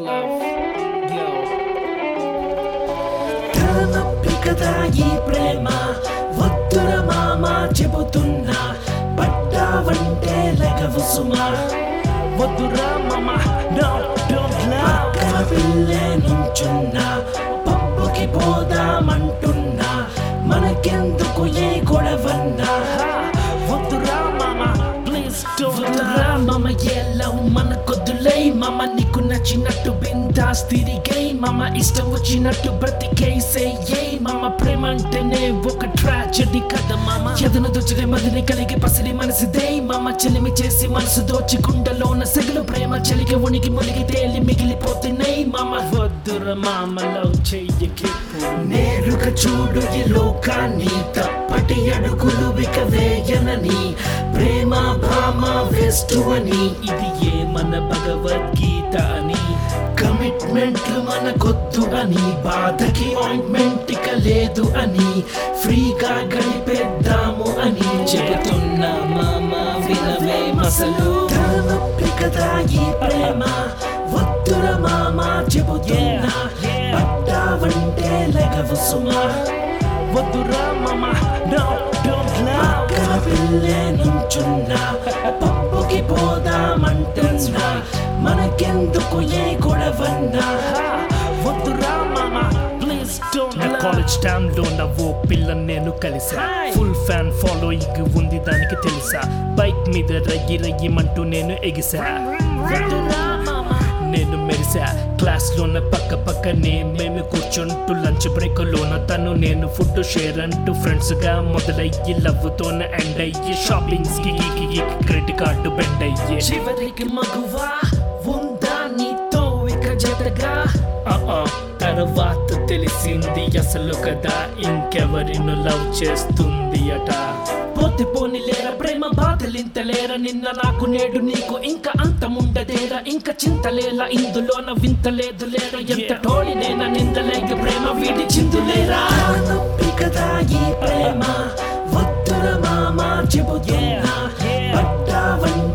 love. Yo. తలనొప్పి కదా ఈ ప్రేమ వద్దుర మామ చెబుతున్నా పట్టావంటే లెగవు సుమా వద్దురా మామ no don't love పక్కన పిల్లే నుంచున్నా పప్పుకి పోదామంటున్నా మనకెందుకు ఏ గొడవన్నా వద్దురా మామ ప్లీజ్ don't వద్దురా love మమ ఎల్లవు మన కొద్దులై మమ నీకు నచ్చినట్టు బిందాస్ తిరిగై మమ ఇష్టం వచ్చినట్టు బ్రతికేసే మమ ప్రేమ అంటేనే ఒక ట్రాజడీ కదా మమ ఎదను దోచుడే మదిని కలిగి పసిడి మనసిదే మమ చెలిమి చేసి మనసు దోచి గుండెలోన సెగలు ప్రేమ చలికి ఉనికి మునిగి తేలి మిగిలిపోతున్నాయి మమ వద్దురా మామ లవ్ చెయ్యకి నేరుగా చూడు ఈ లోకాన్ని తప్పటి అడుగులు ఇక వేయనని ప్రేమ భామ వేస్తు అని ఇది ఏ మన భగవద్గీత అని కమిట్మెంట్లు మనకొద్దు అని బాధకి ఆయింట్మెంట్ ఇక లేదు అని ఫ్రీగా గడిపేద్దాము అని చెబుతున్నా మామ వినవే మసలు తలనొప్పి కదా ఈ ప్రేమ వద్దుర మామ చెబుతున్నా Yeah, yeah. పట్టావంటే లెగవు సుమా వద్దురా మామ no don't love పక్కన పిల్లే నుంచున్నా పప్పుకి పోదామంటున్నా మనకెందుకు ఏ గొడవన్నా వద్దురా మామ ప్లీజ్ డోంట్ నా కాలేజ్ టైమ్ లో నా ఓ పిల్ల నేను కలిసా ఫుల్ ఫ్యాన్ ఫాలోయింగ్ ఉంది దానికి తెలుసా బైక్ మీద రయ్యి రయ్యమంటూ నేను ఎగిసా వద్దురా మామ నేను మెరిసా క్లాస్ లోన పక్క పక్కనే మేము కూర్చుంటూ లంచ్ బ్రేక్ లోన తను నేను ఫుడ్ షేర్ అంటూ ఫ్రెండ్స్ గా మొదలయ్యి లవ్ తోన ఎండ్ అయ్యి షాపింగ్స్ కి క్రెడిట్ కార్డు బెండ్ అయ్యి చివరికి మగువా ఉందా నీతో ఇక జతగా ఆ తర్వాత తెలిసింది అసలు కదా ఇంకెవరిను లవ్ చేస్తుంది అట పోతే పోని లేరా ప్రేమ బాధలింతలేరా నిన్న నాకు నేడు నీకు ఇంకా అంతముండదేరా ఇంకా చింతలేలా ఇందులోన వింతలేదు లేరా ఎంత టోళి నేన నిందలేక ప్రేమ వీడి చిందులేరా నొప్పి కదా ఈ ప్రేమ వద్దుర మామ చెబుతున్నా Yeah, yeah. పట్టావంటే